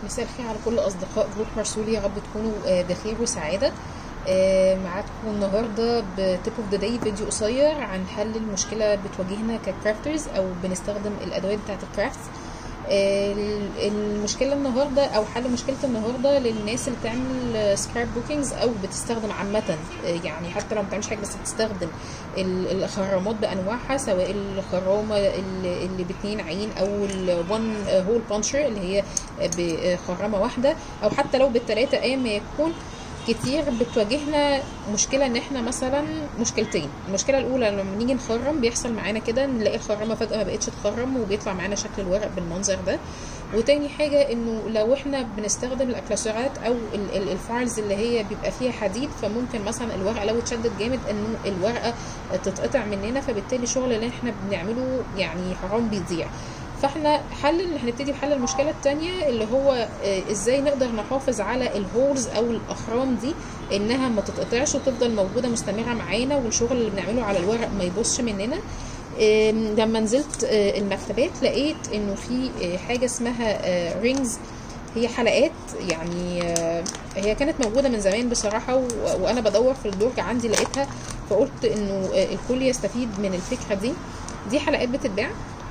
مساء الخير على كل اصدقاء جروب مرسول يا رب تكونوا آه، بخير وسعاده آه، معاكم النهارده بتيب اوف ذا داي فيديو قصير عن حل المشكله بتواجهنا ككرافترز او بنستخدم الادوات بتاعه الكرافتس آه، المشكله النهارده او حل مشكله النهارده للناس اللي بتعمل سكراب بوكينجز او بتستخدم عامه آه، يعني حتى لو ما بتعملش حاجه بس بتستخدم ال- الخرامات بانواعها سواء الخرامه اللي اللي باتنين عين او الون هول بانشر اللي هي بخرامه واحده او حتى لو بالثلاثه ايا ما يكون كتير بتواجهنا مشكله ان احنا مثلا مشكلتين المشكله الاولى لما نيجي نخرم بيحصل معانا كده نلاقي الخرامه فجاه ما بقتش تخرم وبيطلع معانا شكل الورق بالمنظر ده وتاني حاجه انه لو احنا بنستخدم الاكلاسورات او ال- ال- الفايلز اللي هي بيبقى فيها حديد فممكن مثلا الورقه لو اتشدت جامد انه الورقه تتقطع مننا فبالتالي الشغل اللي احنا بنعمله يعني حرام بيضيع فاحنا حل اللي هنبتدي بحل المشكله الثانيه اللي هو آه، ازاي نقدر نحافظ على الهولز او الاخرام دي انها ما تتقطعش وتفضل موجوده مستمره معانا والشغل اللي بنعمله على الورق ما يبصش مننا آم، لما نزلت آه، المكتبات لقيت انه في آه، حاجه اسمها رينجز هي حلقات يعني آه، هي كانت موجوده من زمان بصراحه و- وانا بدور في الدرج عندي لقيتها فقلت انه آه، الكل يستفيد من الفكره دي دي حلقات بتتباع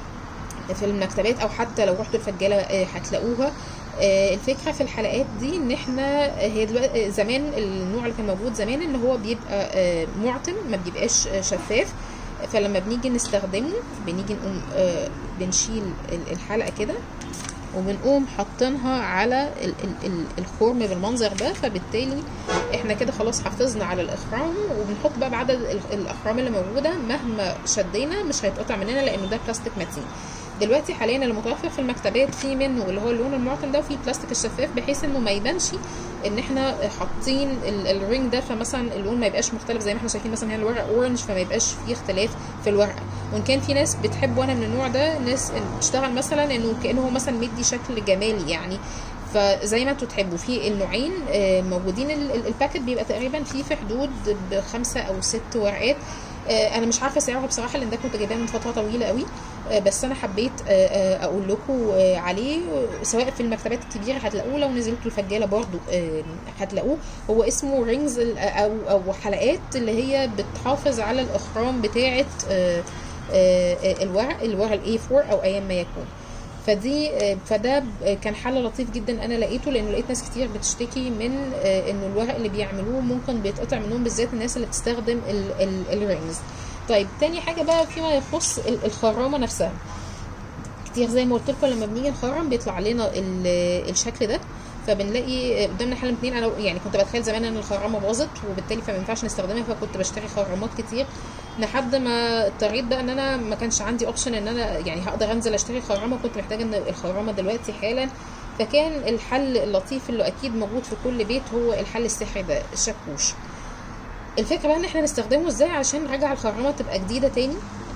في المكتبات او حتى لو رحتوا الفجاله آه، هتلاقوها آه، الفكره في الحلقات دي ان احنا آه، هي دلوقتي آه، زمان النوع اللي كان موجود زمان ان هو بيبقى آه، معتم ما بيبقاش آه، شفاف فلما بنيجي نستخدمه بنيجي نقوم آه، بنشيل ال- الحلقه كده وبنقوم حاطينها على ال- ال- ال- الخرم بالمنظر ده فبالتالي احنا كده خلاص حافظنا على الاخرام وبنحط بقى بعدد ال- الاخرام اللي موجوده مهما شدينا مش هيتقطع مننا لانه ده بلاستيك متين دلوقتي حاليا المتوفر في المكتبات في منه اللي هو اللون المعتم ده وفي البلاستيك الشفاف بحيث انه ما يبانش ان احنا حاطين ال- الرينج ده فمثلا اللون ما يبقاش مختلف زي ما احنا شايفين مثلا هنا الورق اورنج فما يبقاش فيه اختلاف في الورقه وان كان في ناس بتحب وانا من النوع ده ناس بتشتغل مثلا انه كانه هو مثلا مدي شكل جمالي يعني فزي ما انتوا تحبوا في النوعين آه، موجودين ال- ال- الباكت بيبقى تقريبا فيه في حدود بخمسه او ست ورقات آه، انا مش عارفه سعرها بصراحه لان ده كنت جايباه من فتره طويله قوي آه، بس انا حبيت آه، آه، اقول لكم آه، عليه سواء في المكتبات الكبيره هتلاقوه لو نزلتوا الفجاله برضو آه، هتلاقوه هو اسمه رينجز او او حلقات اللي هي بتحافظ على الاخرام بتاعه آه، آه، آه، الورق الورق الاي 4 او ايا ما يكون فدي آه، فده ب- كان حل لطيف جدا انا لقيته لانه لقيت ناس كتير بتشتكي من آه، انه الورق اللي بيعملوه ممكن بيتقطع منهم بالذات الناس اللي بتستخدم ال- ال- الرينجز طيب تاني حاجه بقى فيما يخص ال- الخرامه نفسها كتير زي ما قلت لكم لما بنيجي نخرم بيطلع لنا ال- الشكل ده فبنلاقي قدامنا حل من اتنين انا يعني كنت بتخيل زمان ان الخرامه باظت وبالتالي فما ينفعش نستخدمها فكنت بشتري خرامات كتير لحد ما اضطريت بقى ان انا ما كانش عندي اوبشن ان انا يعني هقدر انزل اشتري خرامه كنت محتاجه ان الخرامه دلوقتي حالا فكان الحل اللطيف اللي اكيد موجود في كل بيت هو الحل السحري ده الشاكوش الفكره بقى ان احنا نستخدمه ازاي عشان نرجع الخرامه تبقى جديده تاني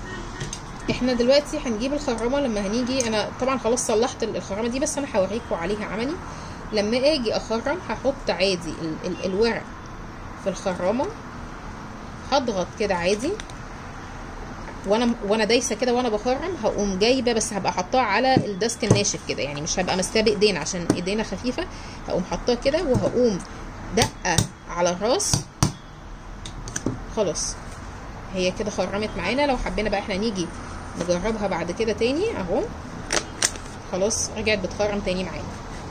احنا دلوقتي هنجيب الخرامه لما هنيجي انا طبعا خلاص صلحت ال- الخرامه دي بس انا هوريكم عليها عملي لما اجي اخرم هحط عادي ال ال الورق في الخرامه هضغط كده عادي وانا وانا دايسه كده وانا بخرم هقوم جايبه بس هبقى حطاها على الدست الناشف كده يعني مش هبقى ماسكاه بايدينا عشان ايدينا خفيفه هقوم حطاها كده وهقوم دقه على الراس خلاص هي كده خرمت معانا لو حبينا بقى احنا نيجي نجربها بعد كده تاني اهو خلاص رجعت بتخرم تاني معانا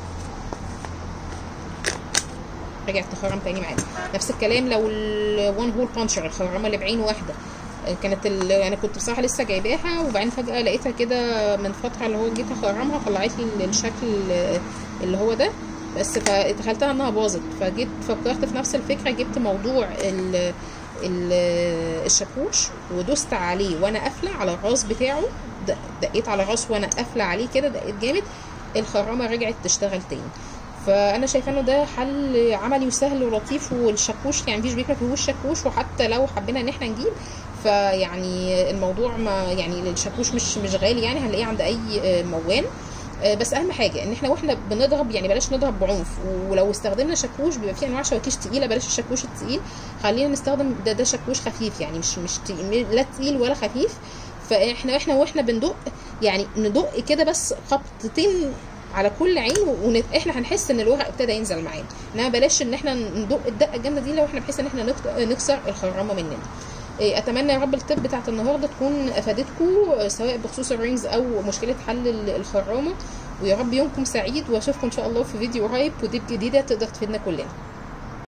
رجعت تخرم تاني معانا نفس الكلام لو الون هول بانشر الخرامه اللي بعين واحده كانت ال... انا كنت بصراحه لسه جايباها وبعدين فجاه لقيتها كده من فتره اللي هو جيت اخرمها طلعت لي الشكل اللي هو ده بس فتخيلتها انها باظت فجيت فكرت في نفس الفكره جبت موضوع ال... ال... الشاكوش ودوست عليه وانا قافله على الراس بتاعه د- دقيت على الراس وانا قافله عليه كده دقيت جامد الخرامه رجعت تشتغل تاني فانا شايفه انه ده حل عملي وسهل ولطيف والشاكوش يعني مفيش بيت ما فيهوش شاكوش وحتى لو حبينا ان احنا نجيب فيعني الموضوع ما يعني الشاكوش مش مش غالي يعني هنلاقيه عند اي آه، موان آه، بس اهم حاجه ان احنا واحنا بنضرب يعني بلاش نضرب بعنف ولو استخدمنا شاكوش بيبقى فيه انواع شواكيش تقيله بلاش الشاكوش التقيل خلينا نستخدم ده ده شاكوش خفيف يعني مش مش تقيل لا تقيل ولا خفيف فاحنا واحنا واحنا بندق يعني ندق كده بس خبطتين على كل عين واحنا هنحس ان الورق ابتدى ينزل معانا انما بلاش ان احنا ندق الدقه الجامده دي لو احنا بحيث ان احنا نخت- نكسر الخرامه مننا إيه، اتمنى يا رب التب بتاعت النهارده تكون افادتكم سواء بخصوص الرينجز او مشكله حل ال- الخرامه ويا رب يومكم سعيد واشوفكم ان شاء الله في فيديو قريب وديب جديده تقدر تفيدنا كلنا